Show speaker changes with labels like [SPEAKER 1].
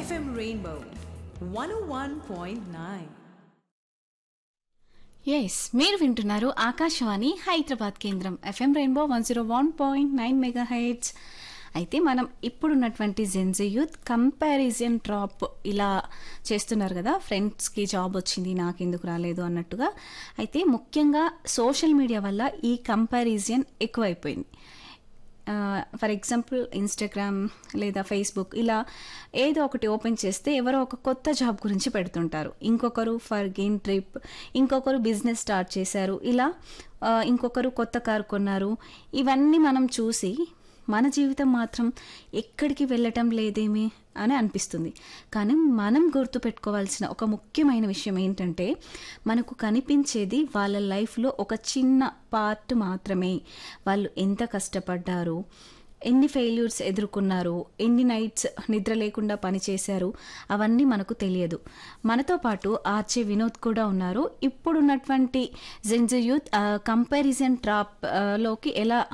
[SPEAKER 1] FM Rainbow 101.9.
[SPEAKER 2] Yes మీరు వింటున్నారు ఆకాశవాణి హైదరాబాద్ కేంద్రం FM rainbow one zero one point nine mega hertz అయితే మనం ఇప్పుడున్నటువంటి జెన్జీ యూత్ కంపారిజన్ డ్రాప్ ఇలా చేస్తున్నారు కదా ఫ్రెండ్స్కి జాబ్ వచ్చింది నాకు ఎందుకు రాలేదు అన్నట్టుగా అయితే ముఖ్యంగా సోషల్ మీడియా వల్ల ఈ కంపారిజన్ ఎక్కువైపోయింది ఫర్ ఎగ్జాంపుల్ ఇన్స్టాగ్రామ్ లేదా ఫేస్బుక్ ఇలా ఏదో ఒకటి ఓపెన్ చేస్తే ఎవరో ఒక కొత్త జాబ్ గురించి పెడుతుంటారు ఇంకొకరు ఫర్ గెయిన్ ట్రిప్ ఇంకొకరు బిజినెస్ స్టార్ట్ చేశారు ఇలా ఆ, ఇంకొకరు కొత్త కారు కొన్నారు ఇవన్నీ మనం చూసి మన జీవితం మాత్రం ఎక్కడికి వెళ్ళటం లేదేమి అని అనిపిస్తుంది కానీ మనం గుర్తుపెట్టుకోవాల్సిన ఒక ముఖ్యమైన విషయం ఏంటంటే మనకు కనిపించేది వాళ్ళ లైఫ్లో ఒక చిన్న పార్ట్ మాత్రమే వాళ్ళు ఎంత కష్టపడ్డారు ఎన్ని ఫెయిల్యూర్స్ ఎదుర్కొన్నారు ఎన్ని నైట్స్ నిద్ర లేకుండా పనిచేశారు అవన్నీ మనకు తెలియదు మనతో పాటు ఆర్చే వినోద్ కూడా ఉన్నారు ఇప్పుడున్నటువంటి జెంజ యూత్ కంపారిజన్ ట్రాప్ లోకి ఎలా